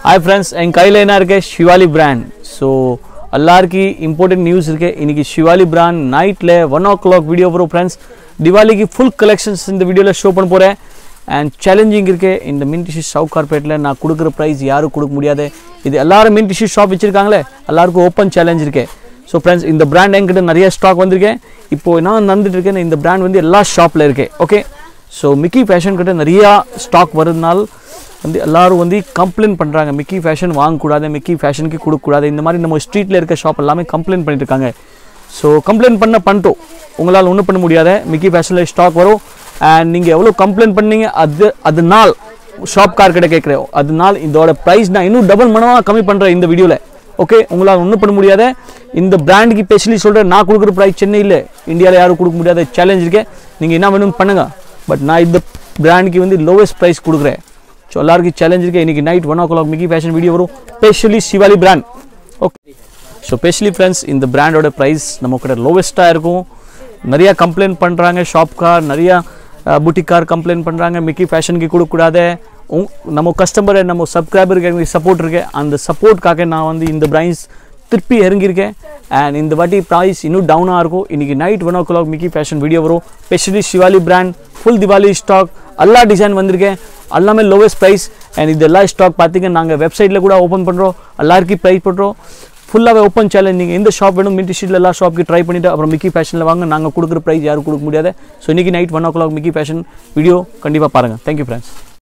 hi friends என் கையில் என்ன இருக்கு ஷிவாலி பிராண்ட் ஸோ எல்லாருக்கும் இம்பார்ட்டன்ட் நியூஸ் இருக்கு இன்னைக்கு ஷிவாலி பிராண்ட் நைட்டில் ஒன் ஓ கிளாக் வீடியோ வரும் ஃப்ரெண்ட்ஸ் திவாலிக்கு ஃபுல் கலெக்ஷன்ஸ் இந்த வீடியோவில் ஷோ பண்ண போகிறேன் அண்ட் சேலஞ்சிங் இருக்கு இந்த மின் டிஷ்யூ ஷவுக் கார்பரேட்டில் நான் கொடுக்குற ப்ரைஸ் யாரும் கொடுக்க முடியாது இது எல்லாரும் மின் டிஷ்யூ ஷாப் வச்சிருக்காங்களே எல்லாருக்கும் ஓப்பன் சேலஞ்ச் இருக்கு ஸோ ஃப்ரெண்ட்ஸ் இந்த பிராண்ட் என்கிட்ட நிறைய ஸ்டாக் வந்திருக்கேன் இப்போ நான் நடந்துட்டு இருக்கேன் இந்த பிராண்ட் வந்து எல்லா ஷாப்பில் இருக்கு ஓகே ஸோ மிக்கி ஃபேஷன் கிட்ட நிறையா ஸ்டாக் வருதுனால வந்து எல்லாரும் வந்து கம்ப்ளைண்ட் பண்ணுறாங்க மிக்கி ஃபேஷன் வாங்கக்கூடாது மிக்கி ஃபேஷனுக்கு கொடுக்கக்கூடாது இந்த மாதிரி நம்ம ஸ்ட்ரீட்டில் இருக்க ஷாப் எல்லாமே கம்ப்ளைண்ட் பண்ணிட்டு இருக்காங்க ஸோ கம்ப்ளைண்ட் பண்ண பண்ணிட்டோம் உங்களால் ஒன்றும் பண்ண முடியாத மிக்கி ஃபேஷனில் ஸ்டாக் வரும் அண்ட் நீங்கள் எவ்வளோ கம்ப்ளைண்ட் பண்ணீங்க அது அதனால் ஷாப் கார் கிட்ட கேட்குறேன் அதனால் இதோட ப்ரைஸ் நான் இன்னும் டபுள் மடமாக கம்மி பண்ணுறேன் இந்த வீடியோவில் ஓகே உங்களால் ஒன்றும் பண்ண முடியாத இந்த பிராண்டுக்கு ஸ்பெஷலி சொல்கிறேன் நான் கொடுக்குற ப்ரைஸ் சென்னையில் இந்தியாவில் யாரும் கொடுக்க முடியாத சேலஞ்ச் இருக்கேன் நீங்கள் என்ன வேணும்னு பண்ணுங்கள் பட் நான் இந்த பிராண்டுக்கு வந்து லோவஸ்ட் ப்ரைஸ் கொடுக்குறேன் ஸோ எல்லாருக்கும் சேலஞ்ச் இருக்கு இன்னைக்கு night one o'clock Mickey fashion video வரும் specially Shivali brand okay so specially friends இந்த பிராண்டோட ப்ரைஸ் நம்ம கிட்ட லோவஸ்ட்டாக இருக்கும் நிறையா கம்ப்ளைண்ட் பண்ணுறாங்க ஷாப்கார் நிறையா புட்டிக்கார் கம்ப்ளைண்ட் பண்ணுறாங்க மிக்கி ஃபேஷனுக்கு கொடுக்கக்கூடாது உங் நம்ம கஸ்டமரை நம்ம சப்ஸ்கிரைபருக்கு எனக்கு சப்போர்ட் இருக்கு அந்த சப்போர்ட்காக நான் வந்து இந்த பிரைஸ் திருப்பி இறங்கியிருக்கேன் அண்ட் இந்த வாட்டி ப்ரைஸ் இன்னும் டவுனாக இருக்கும் இன்றைக்கி night one o'clock Mickey fashion video வரும் specially Shivali brand full Diwali stock எல்லா டிசைன் வந்திருக்கேன் எல்லாமே லோவஸ்ட் ப்ரைஸ் அண்ட் இது எல்லா ஸ்டாக் பார்த்தீங்கன்னா நாங்கள் வெப்சைட்டில் கூட ஓப்பன் பண்ணுறோம் எல்லாருக்கும் ப்ரைஸ் பண்ணுறோம் ஃபுல்லாகவே ஓப்பன் சேலஞ்ச் நீங்கள் எந்த ஷாப் வேணும் மின்டி ஷீட்டில் எல்லா ஷாப்புக்கு ட்ரை பண்ணிவிட்டு அப்புறம் மிக்கி ஃபேஷனில் வாங்க நாங்கள் கொடுக்குற ப்ரைஸ் யாரும் கொடுக்க முடியாது ஸோ இன்றைக்கி night one o'clock Mickey fashion video கண்டிப்பாக பாருங்கள் தேங்க்யூ ஃப்ரெண்ட்ஸ்